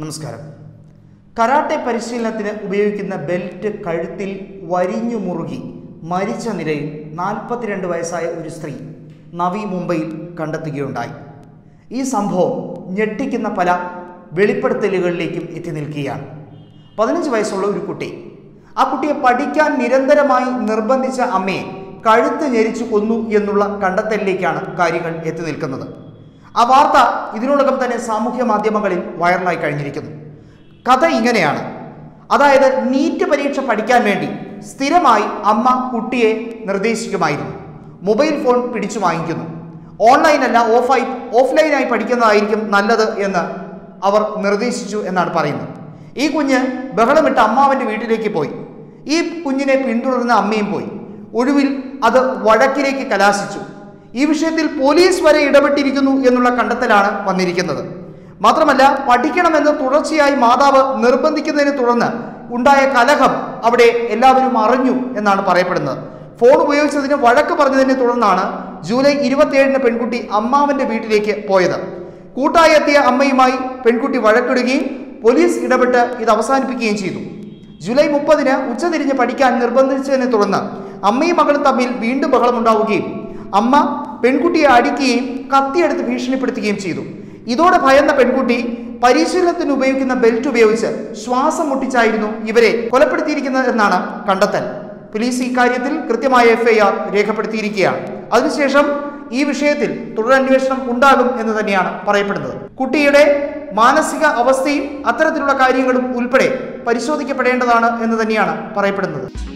നമസ്കാരം കരാട്ടെ പരിശീലനത്തിന് ഉപയോഗിക്കുന്ന ബെൽറ്റ് കഴുത്തിൽ വരിഞ്ഞു മുറുകി മരിച്ച നിലയിൽ നാൽപ്പത്തിരണ്ട് വയസ്സായ ഒരു സ്ത്രീ നവി മുംബൈയിൽ കണ്ടെത്തുകയുണ്ടായി ഈ സംഭവം ഞെട്ടിക്കുന്ന പല വെളിപ്പെടുത്തലുകളിലേക്കും എത്തി നിൽക്കുകയാണ് പതിനഞ്ച് വയസ്സുള്ള ഒരു കുട്ടി ആ കുട്ടിയെ പഠിക്കാൻ നിരന്തരമായി നിർബന്ധിച്ച അമ്മയെ കഴുത്ത് ഞെരിച്ചു കൊന്നു എന്നുള്ള കണ്ടെത്തലിലേക്കാണ് കാര്യങ്ങൾ എത്തി നിൽക്കുന്നത് ആ വാർത്ത ഇതിനോടകം തന്നെ സാമൂഹ്യ മാധ്യമങ്ങളിൽ വൈറലായി കഴിഞ്ഞിരിക്കുന്നു കഥ ഇങ്ങനെയാണ് അതായത് നീറ്റ് പരീക്ഷ പഠിക്കാൻ വേണ്ടി സ്ഥിരമായി അമ്മ കുട്ടിയെ നിർദ്ദേശിക്കുമായിരുന്നു മൊബൈൽ ഫോൺ പിടിച്ചു വാങ്ങിക്കുന്നു ഓൺലൈനല്ല ഓഫായി ഓഫ്ലൈനായി പഠിക്കുന്നതായിരിക്കും നല്ലത് എന്ന് അവർ നിർദ്ദേശിച്ചു എന്നാണ് പറയുന്നത് ഈ കുഞ്ഞ് ബഹളമിട്ട് അമ്മാവൻ്റെ വീട്ടിലേക്ക് പോയി ഈ കുഞ്ഞിനെ പിന്തുടർന്ന അമ്മയും പോയി ഒടുവിൽ അത് വഴക്കിലേക്ക് കലാശിച്ചു ഈ വിഷയത്തിൽ പോലീസ് വരെ ഇടപെട്ടിരിക്കുന്നു എന്നുള്ള കണ്ടെത്തലാണ് വന്നിരിക്കുന്നത് മാത്രമല്ല പഠിക്കണമെന്ന് തുടർച്ചയായി മാതാവ് നിർബന്ധിക്കുന്നതിനെ തുടർന്ന് ഉണ്ടായ കലഹം അവിടെ എല്ലാവരും അറിഞ്ഞു എന്നാണ് പറയപ്പെടുന്നത് ഫോൺ ഉപയോഗിച്ചതിന് വഴക്ക് പറഞ്ഞതിനെ തുടർന്നാണ് ജൂലൈ ഇരുപത്തിയേഴിന് പെൺകുട്ടി അമ്മാവന്റെ വീട്ടിലേക്ക് പോയത് കൂട്ടായി എത്തിയ അമ്മയുമായി പെൺകുട്ടി വഴക്കിടുകയും പോലീസ് ഇടപെട്ട് ഇത് അവസാനിപ്പിക്കുകയും ചെയ്തു ജൂലൈ മുപ്പതിന് ഉച്ചതിരിഞ്ഞ് പഠിക്കാൻ നിർബന്ധിച്ചതിനെ തുടർന്ന് അമ്മയും മകളും തമ്മിൽ വീണ്ടും ബഹളമുണ്ടാവുകയും അമ്മ പെൺകുട്ടിയെ അടിക്കുകയും കത്തിയെടുത്ത് ഭീഷണിപ്പെടുത്തുകയും ചെയ്തു ഇതോടെ ഭയന്ന പെൺകുട്ടി പരിശീലനത്തിന് ഉപയോഗിക്കുന്ന ബെൽറ്റ് ഉപയോഗിച്ച് ശ്വാസം മുട്ടിച്ചായിരുന്നു ഇവരെ കൊലപ്പെടുത്തിയിരിക്കുന്നത് എന്നാണ് കണ്ടെത്തൽ പോലീസ് ഇക്കാര്യത്തിൽ കൃത്യമായ എഫ്ഐആർ രേഖപ്പെടുത്തിയിരിക്കുകയാണ് അതിനുശേഷം ഈ വിഷയത്തിൽ തുടരന്വേഷണം ഉണ്ടാകും എന്ന് തന്നെയാണ് പറയപ്പെടുന്നത് കുട്ടിയുടെ മാനസിക അവസ്ഥയും അത്തരത്തിലുള്ള കാര്യങ്ങളും ഉൾപ്പെടെ പരിശോധിക്കപ്പെടേണ്ടതാണ് എന്ന് തന്നെയാണ് പറയപ്പെടുന്നത്